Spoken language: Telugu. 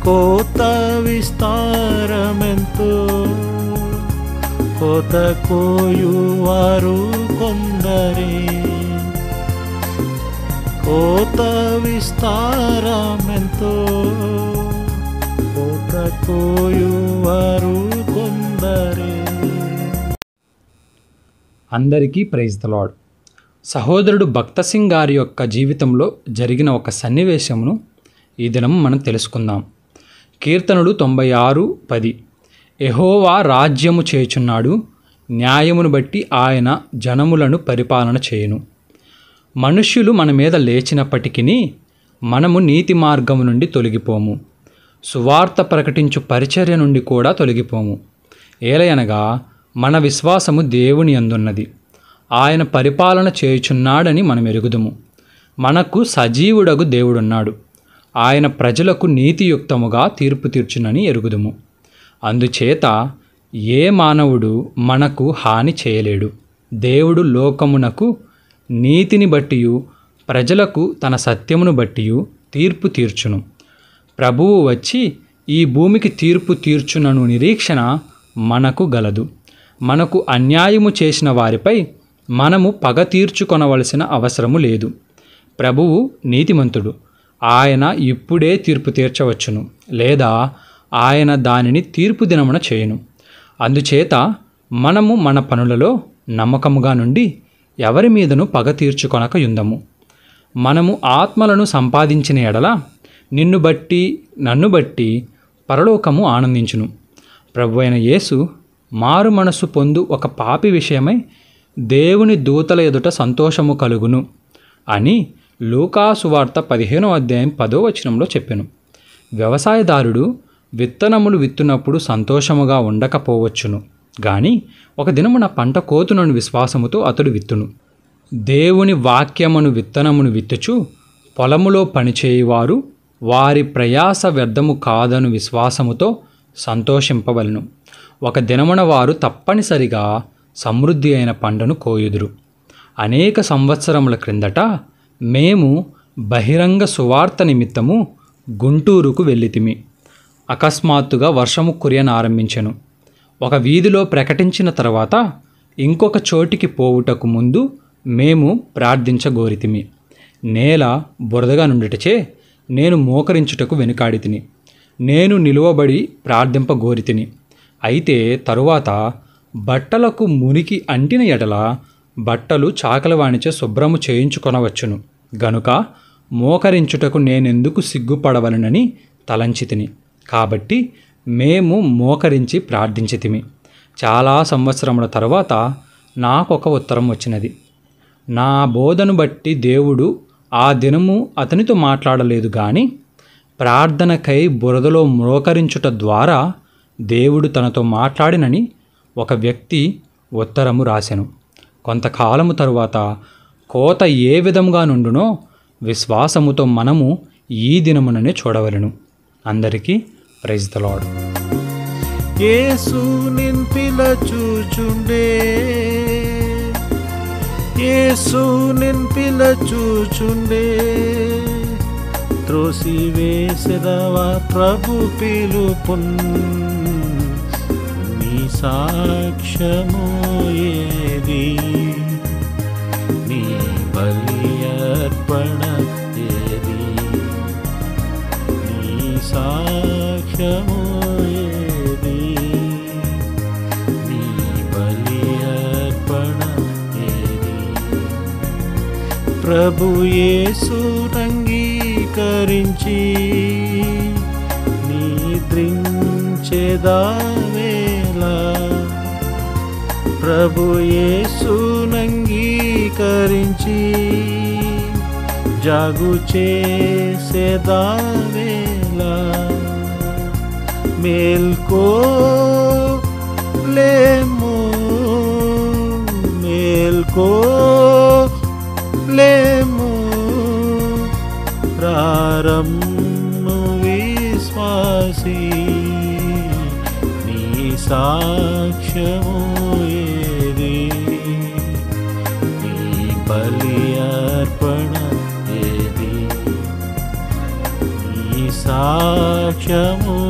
కోత విస్తారమెంతో కోత కోయువారు కొందరే కోత విస్తారమెంతో కోత కోయువారు కొందరే అందరికీ ప్రైజ్ ద లాడ్ సహోదరుడు భక్త సింగ్ గారి యొక్క జీవితంలో జరిగిన ఒక సన్నివేశమును ఈ దినం మనం తెలుసుకుందాం కీర్తనుడు తొంభై ఆరు పది ఎహోవా రాజ్యము చేయుచున్నాడు న్యాయమును బట్టి ఆయన జనములను పరిపాలన చేయును మనుష్యులు మన మీద లేచినప్పటికీ మనము నీతి మార్గము నుండి తొలగిపోము సువార్త ప్రకటించు పరిచర్య నుండి కూడా తొలగిపోము ఏలయనగా మన విశ్వాసము దేవుని అందున్నది ఆయన పరిపాలన చేయుచున్నాడని మనం ఎరుగుదుము మనకు సజీవుడగు దేవుడున్నాడు ఆయన ప్రజలకు నీతియుక్తముగా తీర్పు తీర్చునని ఎరుగుదుము అందుచేత ఏ మానవుడు మనకు హాని చేయలేడు దేవుడు లోకమునకు నీతిని బట్టియు ప్రజలకు తన సత్యమును బట్టియు తీర్పు తీర్చును ప్రభువు వచ్చి ఈ భూమికి తీర్పు తీర్చునను నిరీక్షణ మనకు గలదు మనకు అన్యాయము చేసిన వారిపై మనము పగ తీర్చుకొనవలసిన అవసరము లేదు ప్రభువు నీతిమంతుడు ఆయన ఇప్పుడే తీర్పు తీర్చవచ్చును లేదా ఆయన దానిని తీర్పు దినమున చేయును అందుచేత మనము మన పనులలో నమ్మకముగా నుండి ఎవరి మీదను పగ తీర్చుకొనక యుందము మనము ఆత్మలను సంపాదించిన ఎడల నిన్ను బట్టి నన్ను బట్టి పరలోకము ఆనందించును ప్రభు అయిన యేసు మారు మనస్సు పొందు ఒక పాపి విషయమై దేవుని దూతల ఎదుట సంతోషము కలుగును అని లూకాసు వార్త పదిహేనో అధ్యాయం పదో వచనంలో చెప్పెను వ్యవసాయదారుడు విత్తనములు విత్తునప్పుడు సంతోషముగా ఉండకపోవచ్చును గాని ఒక దినమున పంట కోతునను విశ్వాసముతో అతడు విత్తును దేవుని వాక్యమును విత్తనమును విత్తుచు పొలములో పనిచేయువారు వారి ప్రయాస వ్యర్థము కాదను విశ్వాసముతో సంతోషింపవలను ఒక దినమున వారు తప్పనిసరిగా సమృద్ధి అయిన పంటను కోయుదురు అనేక సంవత్సరముల క్రిందట మేము బహిరంగ సువార్త నిమిత్తము గుంటూరుకు వెళ్ళితిమి అకస్మాత్తుగా వర్షము కురియనారంభించెను ఒక వీధిలో ప్రకటించిన తర్వాత ఇంకొక చోటికి పోవుటకు ముందు మేము ప్రార్థించగోరితిమి నేల బురదగా నుండిటచే నేను మోకరించుటకు వెనుకాడి తిని నేను నిలువబడి ప్రార్థింపగోరితిని అయితే తరువాత బట్టలకు మురికి అంటిన ఎడల బట్టలు చాకలవాణిచే శుభ్రము చేయించుకొనవచ్చును గనుక మోకరించుటకు నేనెందుకు సిగ్గుపడవలనని తలంచితిని కాబట్టి మేము మోకరించి ప్రార్థించితిమి చాలా సంవత్సరముల తర్వాత నాకొక ఉత్తరం వచ్చినది నా బోధను బట్టి దేవుడు ఆ దినము అతనితో మాట్లాడలేదు కానీ ప్రార్థనకై బురదలో మ్రోకరించుట ద్వారా దేవుడు తనతో మాట్లాడినని ఒక వ్యక్తి ఉత్తరము రాసెను కొంతకాలము తరువాత కోత ఏ విధంగా నుండునో విశ్వాసముతో మనము ఈ దినముననే చూడవలను అందరికీ ప్రైజ్ ద లాడ్ యేసు నిన్ పిలచూచుండే యేసు నిన్ పిలచూచుండే త్రోసి వేసెదవా ప్రభు పిలుపున్ నీ సాక్ష్యము ఏది నీ బలి అర్పణ ఏది నీ సాక్ష్యము ఏది నీ బలి అర్పణ ఏది ప్రభు యేసు అంగీకరించి నిద్రించేదావేలా ప్రభు యేసు అంగీకరించి జాగు చేసేదావేలా మేల్కో లేము మేల్కో లేము ప్రారంభము విశ్వాసి నీ సాక్ష్యము ఏది నీ బలి అర్పణ ఏది నీ సాక్ష్యము